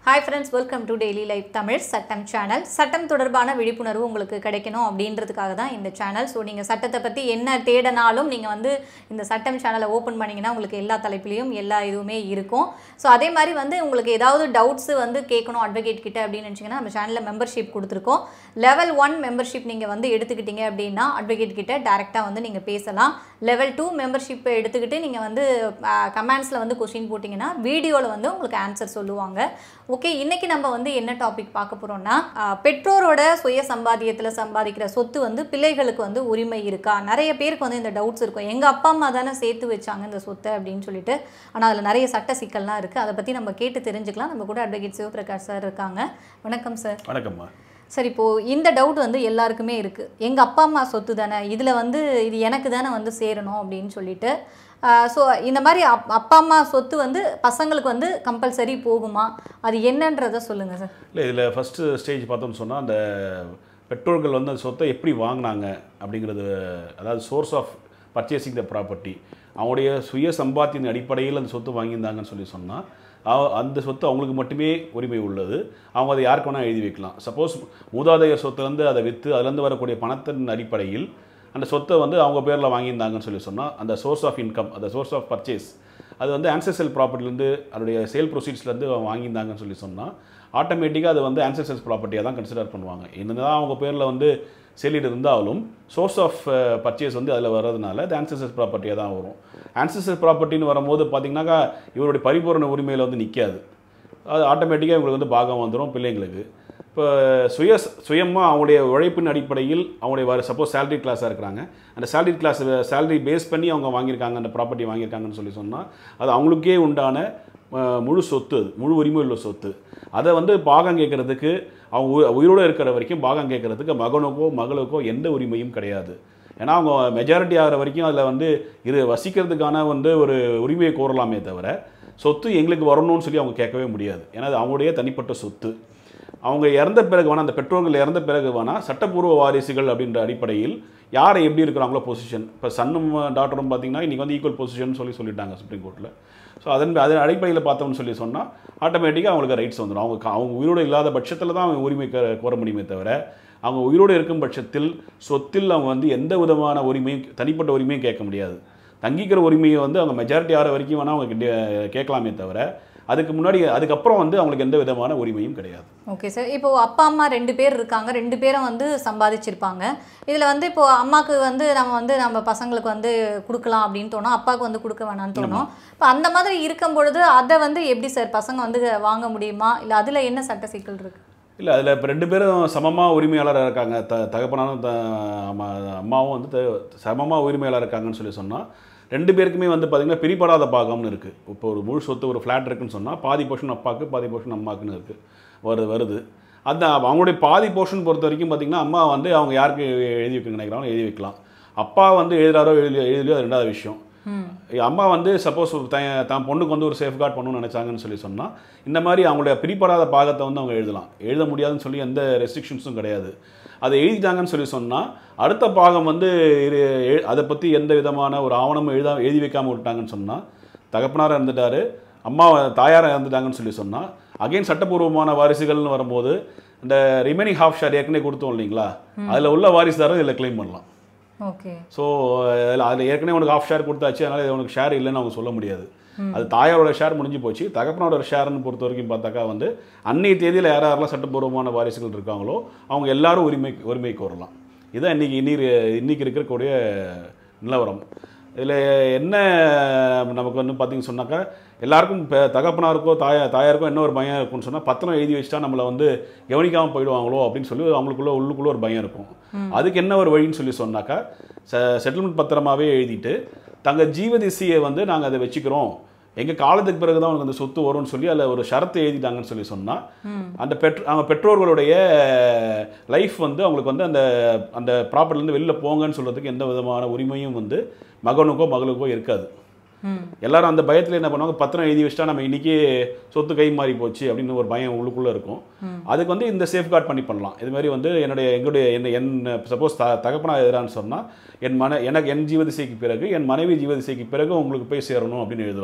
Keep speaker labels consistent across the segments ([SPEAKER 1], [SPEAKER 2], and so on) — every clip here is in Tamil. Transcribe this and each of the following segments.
[SPEAKER 1] Hi friends welcome to daily life Tamil சட்டம் சேனல் சட்டம் தொடர்பான விழிப்புணர்வு உங்களுக்கு கிடைக்கணும் அப்படின்றதுக்காக தான் இந்த சேனல் ஸோ நீங்கள் சட்டத்தை பற்றி என்ன தேடினாலும் நீங்கள் வந்து இந்த சட்டம் சேனலை ஓப்பன் பண்ணிங்கன்னா உங்களுக்கு எல்லா தலைப்புலையும் எல்லா இதுவுமே இருக்கும் ஸோ அதே மாதிரி வந்து உங்களுக்கு ஏதாவது டவுட்ஸு வந்து கேட்கணும் அட்வொகேட் கிட்ட அப்படின்னு நினச்சிங்கன்னா நம்ம சேனலில் மெம்பர்ஷிப் கொடுத்துருக்கோம் லெவல் ஒன் மெம்பர்ஷிப் நீங்கள் வந்து எடுத்துக்கிட்டீங்க அப்படின்னா அட்வொகேட் கிட்ட டேரெக்டாக வந்து நீங்கள் பேசலாம் லெவல் டூ மெம்பர்ஷிப்பை எடுத்துக்கிட்டு நீங்கள் வந்து கமெண்ட்ஸில் வந்து கொஸ்டின் போட்டிங்கன்னா வீடியோவில் வந்து உங்களுக்கு ஆன்சர் சொல்லுவாங்க ஓகே இன்னைக்கு நம்ம வந்து என்ன டாபிக் பார்க்க போகிறோம்னா பெற்றோரோட சுய சம்பாத்தியத்தில் சம்பாதிக்கிற சொத்து வந்து பிள்ளைகளுக்கு வந்து உரிமை இருக்கா நிறைய பேருக்கு வந்து இந்த டவுட்ஸ் இருக்கும் எங்கள் அப்பா அம்மா தானே சேர்த்து வச்சாங்க இந்த சொத்தை அப்படின்னு சொல்லிட்டு ஆனால் அதில் நிறைய சட்ட சிக்கல்லாம் இருக்குது அதை பற்றி நம்ம கேட்டு தெரிஞ்சுக்கலாம் நம்ம கூட அட்வொகேட் சிவபிரகாஷ் சார் இருக்காங்க வணக்கம் சார்
[SPEAKER 2] வணக்கம்மா
[SPEAKER 1] சார் இப்போது இந்த டவுட் வந்து எல்லாருக்குமே இருக்குது எங்கள் அப்பா அம்மா சொத்து தானே இதில் வந்து இது எனக்கு தானே வந்து சேரணும் அப்படின்னு சொல்லிட்டு ஸோ இந்த மாதிரி அப் அப்பா அம்மா சொத்து வந்து பசங்களுக்கு வந்து கம்பல்சரி போகுமா அது என்னன்றதை சொல்லுங்கள் சார்
[SPEAKER 2] இல்லை இதில் ஃபஸ்ட்டு ஸ்டேஜ் பார்த்தோம்னு சொன்னால் அந்த பெற்றோர்கள் வந்து அந்த சொத்தை எப்படி வாங்கினாங்க அப்படிங்கிறது அதாவது source of purchasing the property அவங்களுடைய சுய சம்பாத்தியின் அடிப்படையில் அந்த சொத்து வாங்கியிருந்தாங்கன்னு சொல்லி சொன்னால் அவ- அந்த சொத்து அவங்களுக்கு மட்டுமே உரிமை உள்ளது அவங்க அதை யாருக்கு வேணால் எழுதி வைக்கலாம் சப்போஸ் மூதாதையர் சொத்துலேருந்து அதை விற்று அதுலேருந்து வரக்கூடிய பணத்தின் அடிப்படையில் அந்த சொத்தை வந்து அவங்க பேரில் வாங்கியிருந்தாங்கன்னு சொல்லி சொன்னால் அந்த சோர்ஸ் ஆஃப் இன்கம் அந்த சோர்ஸ் ஆஃப் பர்ச்சேஸ் அது வந்து ஆன்செஸ்டல் ப்ராப்பர்ட்டிலேருந்து அதோடைய சேல் ப்ரொசீட்ஸ்லேருந்து வாங்கியிருந்தாங்கன்னு சொல்லி சொன்னால் ஆட்டோமேட்டிக்காக அது வந்து ஆன்செஸ்டல் ப்ராப்பர்ட்டியாக தான் கன்சிடர் பண்ணுவாங்க என்னதான் அவங்க பேரில் வந்து செல்லிட்டு இருந்தாலும் சோர்ஸ் ஆஃப் பர்ச்சேஸ் வந்து அதில் வர்றதுனால அது ஆன்செஸ்டல் ப்ராப்பர்ட்டியாக தான் வரும் ஆன்செஸ்டல் ப்ராப்பர்ட்டின்னு வரும்போது பார்த்தீங்கன்னாக்கா இவருடைய பரிபூரண உரிமையில் வந்து நிற்காது அது ஆட்டோமேட்டிக்காக இவங்களுக்கு வந்து பாகம் வந்துடும் பிள்ளைங்களுக்கு இப்போ சுய சுயமாக அவங்களுடைய உழைப்பின் அடிப்படையில் அவங்களுடைய சப்போஸ் salary கிளாஸாக இருக்கிறாங்க அந்த salary கிளாஸ் salary பேஸ் பண்ணி அவங்க வாங்கியிருக்காங்க அந்த ப்ராப்பர்ட்டி வாங்கியிருக்காங்கன்னு சொல்லி சொன்னால் அது அவங்களுக்கே உண்டான அஹ், முழு சொத்து அது முழு உரிமை உள்ள சொத்து அதை வந்து பாகம் கேட்குறதுக்கு அவங்க உயி- உயிரோடு இருக்கிற வரைக்கும் பாகம் கேட்குறதுக்கு மகனுக்கோ மகளுக்கோ எந்த உரிமையும் கிடையாது ஏன்னா அவங்க மெஜாரிட்டி ஆகிற வரைக்கும் அதில் வந்து இது வசிக்கிறதுக்கான வந்து ஒரு உரிமையை கோரலாமே தவிர சொத்து எங்களுக்கு வரணும்னு சொல்லி அவங்க கேட்கவே முடியாது ஏன்னா அது அவங்களுடைய தனிப்பட்ட சொத்து அவங்க இறந்த பிறகு வேணால் அந்த பெற்றோர்கள் இறந்த பிறகு வேணால் சட்டப்பூர்வ வாரிசுகள் அப்படின்ற அடிப்படையில் யாரை எப்படி இருக்கிறாங்களோ பொசிஷன் இப்போ சன்னும் டாக்டரும் பார்த்தீங்கன்னா இன்றைக்கி வந்து ஈக்குவல் பொசிஷன் சொல்லி சொல்லிட்டாங்க சுப்ரீம் கோர்ட்டில் ஸோ அதன் அதன் அடிப்படையில் பார்த்தோம்னு சொல்லி சொன்னால் ஆட்டோமேட்டிக்காக அவங்களுக்கு ரைட்ஸ் வந்துடும் அவங்க க- அவங்க உயிரோடு இல்லாத பட்சத்தில் தான் அவங்க உரிமை க- கோர முடியுமே தவிர அவங்க உயிரோடு இருக்கும் பட்சத்தில் சொத்தில் அவங்க வந்து எந்த விதமான உரிமையும் தனிப்பட்ட உரிமையும் கேட்க முடியாது தங்கிக்கிற உரிமையை வந்து அவங்க மெஜாரிட்டி ஆகிற வரைக்கும் வேணால் அவங்க கிட்ட கேட்கலாமே தவிர அதுக்கு முன்னாடி அதுக்கப்புறம் வந்து அவங்களுக்கு எந்த விதமான உரிமையும் கிடையாது
[SPEAKER 1] ஓகே சார் இப்போ அப்பா அம்மா ரெண்டு பேர் இருக்காங்க ரெண்டு பேரும் வந்து சம்பாதிச்சிருப்பாங்க இதில் வந்து இப்போ அம்மாவுக்கு வந்து நம்ம வந்து நம்ம பசங்களுக்கு வந்து கொடுக்கலாம் அப்படின்னு தோணும் அப்பாவுக்கு வந்து கொடுக்க வேணாம்னு தோணும் இப்போ அந்த மாதிரி இருக்கும் பொழுது அதை வந்து எப்படி சார் பசங்க வந்து வாங்க முடியுமா இல்லை அதில் என்ன சட்ட சிக்கல் இருக்கு
[SPEAKER 2] இல்லை அதில் இப்போ ரெண்டு பேரும் சமமாக உரிமையாளராக இருக்காங்க த தகப்பனாரும் த அம்மா அம்மாவும் வந்து த சமமாக உரிமையாளர் இருக்காங்கன்னு சொல்லி சொன்னால் ரெண்டு பேருக்குமே வந்து பார்த்திங்கன்னா பிரிபடாத பாகம்னு இருக்குது இப்போ ஒரு முழு சொத்து ஒரு ஃப்ளாட் இருக்குன்னு சொன்னால் பாதி போர்ஷன் அப்பாவுக்கு பாதி போர்ஷன் அம்மாவுக்குன்னு இருக்குது வருது வருது அந்த அவங்களுடைய பாதி போர்ஷன் பொறுத்த வரைக்கும் பார்த்திங்கன்னா அம்மா வந்து அவங்க யாருக்கு எழுதி வைக்க நினைக்கிறாங்களோ எழுதி வைக்கலாம் அப்பா வந்து எழுதுறாரோ எழுதி எழுதியோ அது ரெண்டாவது விஷயம் அம்மா வந்து சப்போஸ் தான் பொண்ணுக்கு வந்து ஒரு சேஃப்கார்ட் பண்ணணும்னு நினச்சாங்கன்னு சொல்லி சொன்னால் இந்த மாதிரி அவங்களுடைய பிரிப்படாத பாகத்தை வந்து அவங்க எழுதலாம் எழுத முடியாதுன்னு சொல்லி எந்த ரெஸ்ட்ரிக்ஷன்ஸும் கிடையாது அதை எழுதிட்டாங்கன்னு சொல்லி சொன்னால் அடுத்த பாகம் வந்து இரு எ- அதை பற்றி எந்த விதமான ஒரு ஆவணமும் எழுதா எழுதி வைக்காமல் விட்டாங்கன்னு சொன்னால் தகப்பனாராக இருந்துட்டாரு அம்மா தாயாராக இறந்துட்டாங்கன்னு சொல்லி சொன்னால் அகைன் சட்டப்பூர்வமான வாரிசுகள்னு வரும்போது இந்த ரிமைனிங் ஹாஃப் ஷேர் ஏற்கனவே கொடுத்தோம் இல்லைங்களா அதில் உள்ள வாரிசுதாரர் இதில் க்ளைம் பண்ணலாம்
[SPEAKER 1] ஓகே
[SPEAKER 2] ஸோ அதில் ஏற்கனவே உனக்கு ஆஃப் ஷேர் கொடுத்தாச்சு அதனால் இது உனக்கு ஷேர் இல்லைன்னு அவங்க சொல்ல முடியாது அது தாயாரோட ஷேர் முடிஞ்சு போச்சு தகப்பனோட ஷேர்னு பொறுத்த வரைக்கும் பார்த்தாக்கா வந்து அன்னைய தேதியில் யார் யாரெல்லாம் சட்டப்பூர்வமான வாரிசுகள் இருக்காங்களோ அவங்க எல்லாரும் உரிமை உரிமை கோரலாம் இதுதான் இன்னைக்கு இன்னி இன்னைக்கு இருக்கக்கூடிய நிலவரம் இதில் என்ன நமக்கு வந்து பார்த்தீங்கன்னு சொன்னாக்கா எல்லாருக்கும் இப்போ தகப்பனாருக்கோ தாயா தாயாருக்கோ என்ன ஒரு பயம் இருக்கும்னு சொன்னால் பத்திரம் எழுதி வச்சுட்டா நம்மளை வந்து கவனிக்காமல் போயிடுவாங்களோ அப்படின்னு சொல்லி அவங்களுக்குள்ள உள்ளுக்குள்ள ஒரு பயம் இருக்கும் அதுக்கு என்ன ஒரு வழின்னு சொல்லி சொன்னாக்கா செட்டில்மெண்ட் பத்திரமாவே எழுதிட்டு தங்க ஜீவதிசையை வந்து நாங்கள் அதை வச்சுக்கிறோம் எங்கள் காலத்துக்கு பிறகு தான் உனக்கு அந்த சொத்து வரும்னு சொல்லி அதில் ஒரு ஷரத்தை எழுதிட்டாங்கன்னு சொல்லி சொன்னால் அந்த பெற்ற அவங்க பெற்றோர்களுடைய லைஃப் வந்து அவங்களுக்கு வந்து அந்த அந்த ப்ராப்பர்ட்டிலேருந்து வெளில போங்கன்னு சொல்கிறதுக்கு எந்த விதமான உரிமையும் வந்து மகனுக்கோ மகளுக்கோ இருக்காது
[SPEAKER 1] ம்
[SPEAKER 2] எல்லாரும் அந்த பயத்தில் என்ன பண்ணுவாங்க பத்திரம் எழுதி வச்சுட்டா நம்ம இன்னைக்கு சொத்து கை மாறி போச்சு அப்படின்னு ஒரு பயம் உள்ளுக்குள்ளே இருக்கும் அதுக்கு வந்து இந்த சேஃப்கார்ட் பண்ணி பண்ணலாம் இது மாதிரி வந்து என்னுடைய எங்களுடைய என்ன என் சப்போஸ் த தகப்பனா எதிரான்னு சொன்னால் என் மன எனக்கு என் ஜீவதிசைக்கு பிறகு என் மனைவி ஜீவதிசைக்கு பிறகு உங்களுக்கு போய் சேரணும் அப்படின்னு எழுதலாம்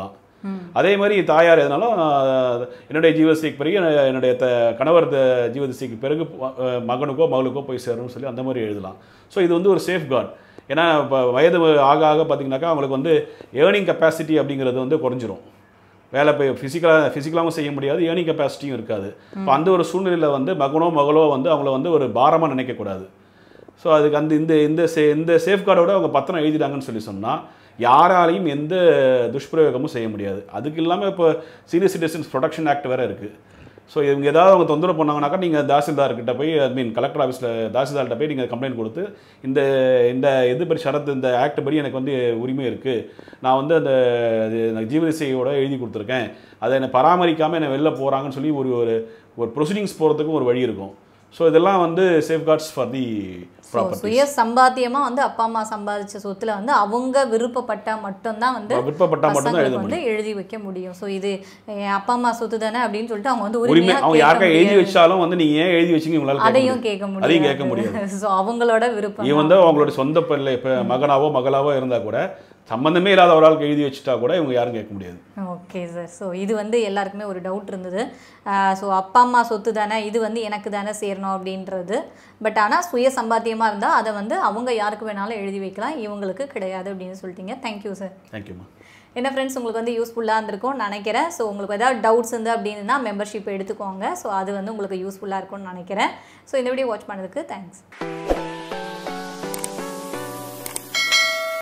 [SPEAKER 2] அதே மாதிரி தாயார் எதுனாலும் ஆஹ், என்னுடைய ஜீவதிசைக்கு பிறகு என்ன- என்னுடைய த கணவர் த- ஜீவதிசைக்கு பிறகு ஆஹ், மகனுக்கோ மகளுக்கோ போய் சேரும்னு சொல்லி அந்த மாதிரி எழுதலாம் ஸோ இது வந்து ஒரு சேஃப் கார்டு ஏன்னா இப்போ வயது ஆக ஆக பார்த்தீங்கன்னாக்கா அவங்களுக்கு வந்து ஏர்னிங் கெப்பாசிட்டி அப்படிங்கிறது வந்து குறைஞ்சிரும் வேலை போய் ஃபிசிக்கலாக ஃபிசிக்கலாகவும் செய்ய முடியாது ஏர்னிங் கெப்பாசிட்டியும் இருக்காது இப்போ அந்த ஒரு சூழ்நிலையில் வந்து மகனோ மகளோ வந்து அவங்கள வந்து ஒரு பாரமாக நினைக்கக்கூடாது ஸோ அதுக்கு அந்த இந்த இந்த சே இந்த சேஃப்கார்டோட அவங்க பத்திரம் எழுதிட்டாங்கன்னு சொல்லி சொன்னால் யாராலையும் எந்த துஷ்பிரயோகமும் செய்ய முடியாது அதுக்கு இல்லாமல் இப்போ சீனியர் சிட்டிசன்ஸ் ப்ரொடெக்ஷன் ஆக்ட் வேறு இருக்குது ஸோ இவங்க ஏதாவது அவங்க தொந்தரவு பண்ணாங்கனாக்கா நீங்கள் தாசில்தார்கிட்ட போய் ஐ மீன் கலெக்டர் ஆஃபீஸில் தாசில்தார்கிட்ட போய் நீங்கள் கம்ப்ளைண்ட் கொடுத்து இந்த இந்த இது படி ஷரத்து இந்த ஆக்ட் படி எனக்கு வந்து உரிமை இருக்குது நான் வந்து அந்த இது எனக்கு ஜீவதிசையோட எழுதி கொடுத்துருக்கேன் அதை என்னை பராமரிக்காமல் என்னை வெளில போகிறாங்கன்னு சொல்லி ஒரு ஒரு ஒரு ப்ரொசீடிங்ஸ் போகிறதுக்கும் ஒரு வழி இருக்கும் ஸோ இதெல்லாம் வந்து சேஃப்கார்ட்ஸ் ஃபார் தி
[SPEAKER 1] ஸோ சுய சம்பாத்தியமா வந்து அப்பா அம்மா சம்பாதிச்ச சொத்துல வந்து அவங்க விருப்பப்பட்டா மட்டும்தான் வந்து
[SPEAKER 2] விருப்பப்பட்டா மட்டும்தான் எழுத
[SPEAKER 1] பசங்களுக்கு வந்து எழுதி வைக்க முடியும் ஸோ இது என் அப்பா அம்மா சொத்து தானே அப்படின்னு சொல்லிட்டு அவங்க வந்து
[SPEAKER 2] உரிமை
[SPEAKER 1] உரிமையா
[SPEAKER 2] அவங்க
[SPEAKER 1] கேட்க
[SPEAKER 2] யாருக்கா எழுதி
[SPEAKER 1] முடியாது.
[SPEAKER 2] வச்சாலும் வந்து நீங்க ஏன் எழுதி வச்சீங்க உங்களால கேட்க
[SPEAKER 1] அதையும்
[SPEAKER 2] முடியாது.
[SPEAKER 1] கேட்க முடியாது
[SPEAKER 2] அதையும் கேட்க முடியாது
[SPEAKER 1] ஸோ அவங்களோட விருப்பம்
[SPEAKER 2] இவன் வந்து அவங்களோட சொந்த பிள்ளை இப்போ மகனாவோ மகளாவோ இருந்தா கூட சம்பந்தமே இல்லாத ஒரு ஆளுக்கு எழுதி வச்சுட்டா கூட இவங்க யாரும் கேட்க முடியாது
[SPEAKER 1] ஓகே சார் ஸோ இது வந்து எல்லாருக்குமே ஒரு டவுட் இருந்தது ஸோ அப்பா அம்மா சொத்து தானே இது வந்து எனக்கு தானே சேரணும் அப்படின்றது பட் ஆனால் சுய சம்பாத்தியமாக இருந்தால் அதை வந்து அவங்க யாருக்கு வேணாலும் எழுதி வைக்கலாம் இவங்களுக்கு கிடையாது அப்படின்னு சொல்லிட்டீங்க தேங்க்யூ சார்
[SPEAKER 2] தேங்க்யூம்மா
[SPEAKER 1] என்ன ஃப்ரெண்ட்ஸ் உங்களுக்கு வந்து யூஸ்ஃபுல்லாக இருந்திருக்கும்னு நினைக்கிறேன் ஸோ உங்களுக்கு ஏதாவது டவுட்ஸ் இருந்து அப்படின்னா மெம்பர்ஷிப் எடுத்துக்கோங்க ஸோ அது வந்து உங்களுக்கு யூஸ்ஃபுல்லாக இருக்கும்னு நினைக்கிறேன் ஸோ இந்த வீடியோ வாட்ச் பண்ணதுக்கு தேங்க்ஸ்